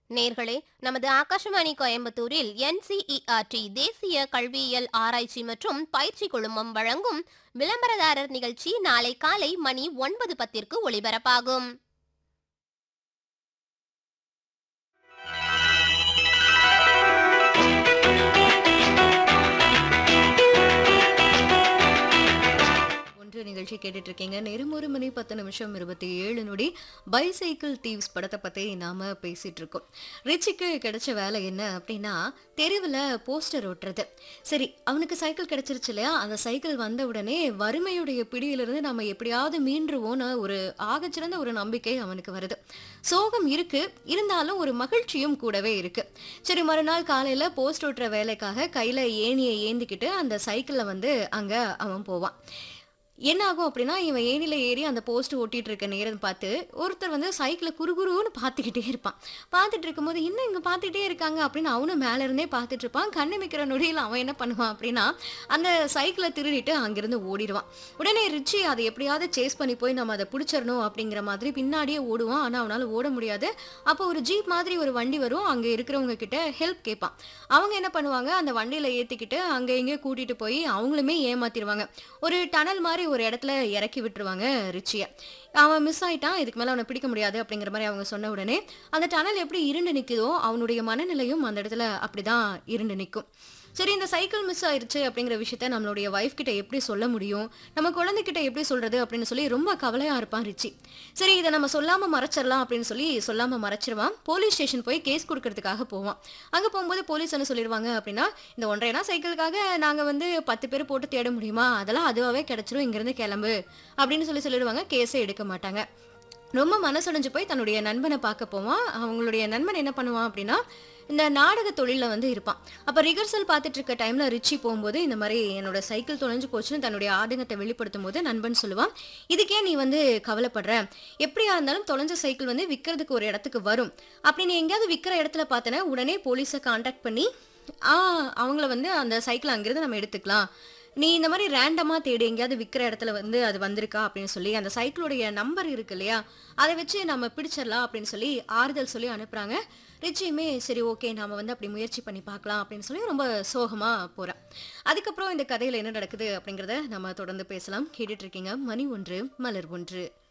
நேர்களே நமது ஆகாஷவாணி கோயம்புத்தூரில் என்சிஇஆர்டி தேசிய கல்வியியல் ஆராய்ச்சி மற்றும் பயிற்சி குழுமம் வழங்கும் விளம்பரதாரர் நிகழ்ச்சி நாளை காலை மணி ஒன்பது பத்திற்கு ஒளிபரப்பாகும் ஒன்று நிகழ்ச்சி கேட்டுட்டு இருக்கீங்க நேரம் ஒரு மணி பத்து நிமிஷம் இருபத்தி ஏழு நொடி பைசைக்கிள் தீவ்ஸ் படத்தை பத்தி நாம பேசிட்டு இருக்கோம் ரிச்சிக்கு கிடைச்ச வேலை என்ன அப்படின்னா தெருவில் போஸ்டர் ஒட்டுறது சரி அவனுக்கு சைக்கிள் கிடைச்சிருச்சு இல்லையா அந்த சைக்கிள் வந்த உடனே வறுமையுடைய பிடியிலிருந்து நம்ம எப்படியாவது மீண்டுருவோம்னு ஒரு ஆகச்சிறந்த ஒரு நம்பிக்கை அவனுக்கு வருது சோகம் இருக்கு இருந்தாலும் ஒரு மகிழ்ச்சியும் கூடவே இருக்கு சரி மறுநாள் காலையில போஸ்ட் ஒட்டுற வேலைக்காக கையில ஏணியை ஏந்திக்கிட்டு அந்த சைக்கிள்ல வந்து அங்க அவன் போவான் என்ன ஆகும் அப்படின்னா இவன் ஏணில ஏறி அந்த போஸ்ட் ஒட்டிட்டு இருக்க நேரம் பார்த்து ஒருத்தர் வந்து சைக்கிளை குறுகுருன்னு பார்த்துக்கிட்டே இருப்பான் பார்த்துட்டு இருக்கும்போது இன்னும் இங்க பார்த்துட்டே இருக்காங்க அப்படின்னு அவனும் மேல இருந்தே பார்த்துட்டு இருப்பான் கண்ணு மிக்கிற நொடியில் அவன் என்ன பண்ணுவான் அப்படின்னா அந்த சைக்கிளை திருடிட்டு அங்கிருந்து ஓடிடுவான் உடனே ரிச்சி அதை எப்படியாவது சேஸ் பண்ணி போய் நம்ம அதை பிடிச்சிடணும் அப்படிங்கிற மாதிரி பின்னாடியே ஓடுவான் ஆனா அவனால ஓட முடியாது அப்போ ஒரு ஜீப் மாதிரி ஒரு வண்டி வரும் அங்க இருக்கிறவங்க கிட்ட ஹெல்ப் கேட்பான் அவங்க என்ன பண்ணுவாங்க அந்த வண்டியில ஏத்திக்கிட்டு அங்க இங்கே கூட்டிட்டு போய் அவங்களுமே ஏமாத்திடுவாங்க ஒரு டனல் மாதிரி ஒரு இடத்துல இறக்கி விட்டுருவாங்க ரிச்சியை அவன் மிஸ் ஆயிட்டான் இதுக்கு மேல அவனை பிடிக்க முடியாது அப்படிங்கிற மாதிரி அவங்க சொன்ன உடனே அந்த டனல் எப்படி இருண்டு நிக்குதோ அவனுடைய மனநிலையும் அந்த இடத்துல அப்படிதான் இருண்டு நிற்கும் சரி இந்த சைக்கிள் மிஸ் ஆயிருச்சு அப்படிங்கிற விஷயத்த நம்மளுடைய ஒய்ஃப் கிட்ட எப்படி சொல்ல முடியும் நம்ம குழந்தைகிட்ட எப்படி சொல்றது அப்படின்னு சொல்லி ரொம்ப கவலையா இருப்பான் ரிச்சி சரி இதை நம்ம சொல்லாம மறைச்சிடலாம் அப்படின்னு சொல்லி சொல்லாம மறைச்சிருவான் போலீஸ் ஸ்டேஷன் போய் கேஸ் கொடுக்கறதுக்காக போவான் அங்க போகும்போது போலீஸ் என்ன சொல்லிடுவாங்க அப்படின்னா இந்த ஒன்றரை சைக்கிளுக்காக நாங்க வந்து பத்து பேர் போட்டு தேட முடியுமா அதெல்லாம் அதுவாகவே கிடைச்சிரும் இங்கிருந்து கிளம்பு அப்படின்னு சொல்லி சொல்லிடுவாங்க கேஸே எடுக்க மாட்டாங்க ரொம்ப மனசுடைஞ்சு போய் தன்னுடைய நண்பனை பார்க்க போவான் அவங்களுடைய நண்பன் என்ன பண்ணுவான் அப்படின்னா இந்த நாடக தொழிலில் வந்து இருப்பான் அப்போ ரிகர்சல் பார்த்துட்டு இருக்க டைமில் ரிச்சி போகும்போது இந்த மாதிரி என்னோட சைக்கிள் தொலைஞ்சு போச்சுன்னு தன்னுடைய ஆதங்கத்தை வெளிப்படுத்தும் போது நண்பன் சொல்லுவான் இதுக்கே நீ வந்து கவலைப்படுற எப்படியா இருந்தாலும் தொலைஞ்ச சைக்கிள் வந்து விற்கிறதுக்கு ஒரு இடத்துக்கு வரும் அப்படி நீ எங்கேயாவது விற்கிற இடத்துல பார்த்தனா உடனே போலீஸை காண்டாக்ட் பண்ணி ஆ அவங்கள வந்து அந்த சைக்கிள் அங்கிருந்து நம்ம எடுத்துக்கலாம் நீ இந்த மாதிரி ரேண்டமாக தேடி எங்கேயாவது விற்கிற இடத்துல வந்து அது வந்திருக்கா அப்படின்னு சொல்லி அந்த சைக்கிளுடைய நம்பர் இருக்கு இல்லையா அதை வச்சு நம்ம பிடிச்சிடலாம் அப்படின்னு சொல்லி ஆறுதல் சொல்லி அனுப்புகிறாங்க ரிச்சியுமே சரி ஓகே நாம வந்து அப்படி முயற்சி பண்ணி பார்க்கலாம் அப்படின்னு சொல்லி ரொம்ப சோகமாக போகிறேன் அதுக்கப்புறம் இந்த கதையில் என்ன நடக்குது அப்படிங்கிறத நம்ம தொடர்ந்து பேசலாம் கேட்டுட்டு இருக்கீங்க மணி ஒன்று மலர் ஒன்று